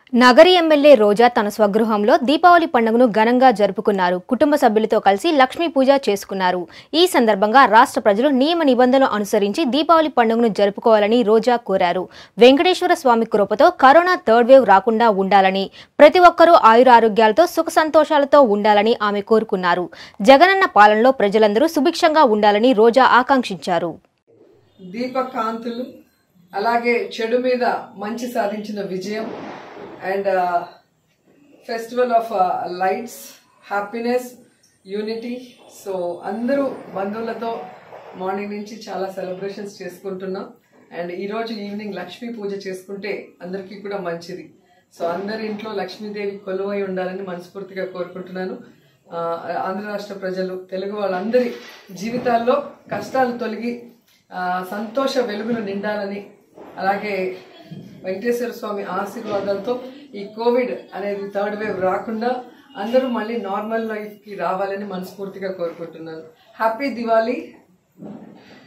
Nagari MLA రోజా తన స్వగృహంలో దీపావళి పండుగను ఘనంగా జరుపుకున్నారు కుటుంబ సభ్యులతో కలిసి లక్ష్మీ పూజ చేసుకున్నారు ఈ సందర్భంగా రాష్ట్ర ప్రజలు నియమ నిబంధనలు అనుసరించి దీపావళి పండుగను జరుపుకోవాలని రోజా కోరారు వెంకటేశ్వర స్వామి కృపతో కరోనా థర్డ్ వేవ్ రాకుండా ఉండాలని ప్రతి ఒక్కరూ ఆయురారోగ్యాలతో సుఖ సంతోషాలతో ఉండాలని ఆమె కోరుకున్నారు జగనన్న పాలనలో ప్రజలందరూ సుభిక్షంగా ఉండాలని రోజా ఆకాంక్షించారు దీపకాంతులు అలాగే చెడు మీద మంచి సాధించిన విజయం and festival of lights happiness unity so అందరూ బంధువులతో మార్నింగ్ నుంచి చాలా సెలబ్రేషన్స్ చేసుకుంటున్నాం అండ్ ఈరోజు ఈవినింగ్ లక్ష్మీ పూజ చేసుకుంటే అందరికీ కూడా మంచిది సో అందరి ఇంట్లో లక్ష్మీదేవి కొలువై ఉండాలని మనస్ఫూర్తిగా కోరుకుంటున్నాను ఆ, ఆంధ్ర రాష్ట్ర ప్రజలు తెలుగు వాళ్ళందరి జీవితాల్లో కష్టాలు తొలగి ఆ, సంతోష వెలుగులు నిండాలని అలాగే వెంకటేశ్వర స్వామి ఆశీర్వాదాలతో ఈ కోవిడ్ అనేది థర్డ్ వేవ్ రాకుండా అందరూ మళ్ళీ నార్మల్ లైఫ్కి రావాలని మనస్ఫూర్తిగా కోరుకుంటున్నాను హ్యాపీ దివాళీ